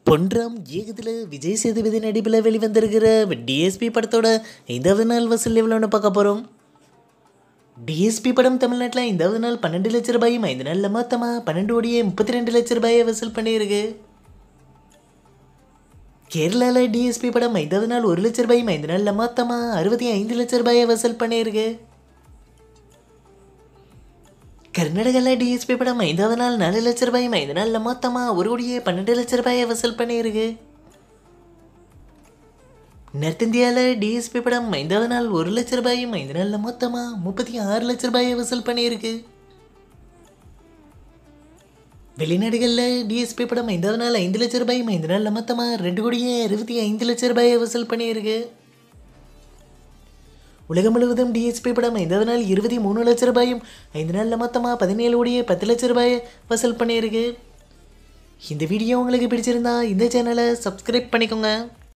பொன்ராம் இயக்கத்தில் விஜய் சேதுபதி நடிப்பில் வெளிவந்திருக்கிற டிஎஸ்பி படத்தோட ஐந்தாவது நாள் வசூல் எவ்வளோன்னு பார்க்க போகிறோம் டிஎஸ்பி படம் தமிழ்நாட்டில் ஐந்தாவது நாள் பன்னெண்டு லட்ச ரூபாயும் ஐந்து நாளில் மொத்தமாக பன்னெண்டு கோடியே முப்பத்தி ரெண்டு லட்ச ரூபாயை வசூல் பண்ணியிருக்கு கேரளாவில் டிஎஸ்பி படம் ஐந்தாவது நாள் ஒரு லட்ச ரூபாயும் ஐந்து நாளில் மொத்தமாக அறுபத்தி ஐந்து லட்ச ரூபாயை வசூல் பண்ணியிருக்கு கர்நாடகாவில் டிஎஸ்பி படம் ஐந்தாவது நாள் நாலு லட்ச ரூபாயும் ஐந்து நாளில் மொத்தமாக ஒரு கோடியே பன்னெண்டு லட்ச ரூபாயை வசூல் பண்ணியிருக்கு நார்த் இந்தியாவில் டிஎஸ்பி படம் ஐந்தாவது நாள் ஒரு லட்ச ரூபாயும் ஐந்து நாளில் மொத்தமாக முப்பத்தி ஆறு லட்ச ரூபாயை வசூல் பண்ணியிருக்கு வெளிநாடுகளில் டிஎஸ்பி படம் ஐந்தாவது நாள் ஐந்து லட்ச ரூபாயும் ஐந்து நாளில் மொத்தமாக ரெண்டு கோடியே அறுபத்தி ஐந்து லட்ச ரூபாயை வசூல் பண்ணியிருக்கு உலகம் முழுவதும் டிஎஸ்பி படம் ஐந்தாவது நாள் இருபத்தி மூணு லட்ச ரூபாயும் ஐந்து நாளில் மொத்தமாக பதினேழு கோடியே பத்து லட்ச ரூபாயை வசூல் பண்ணியிருக்கு இந்த வீடியோ உங்களுக்கு பிடிச்சிருந்தா இந்த சேனலை சப்ஸ்கிரைப் பண்ணிக்கோங்க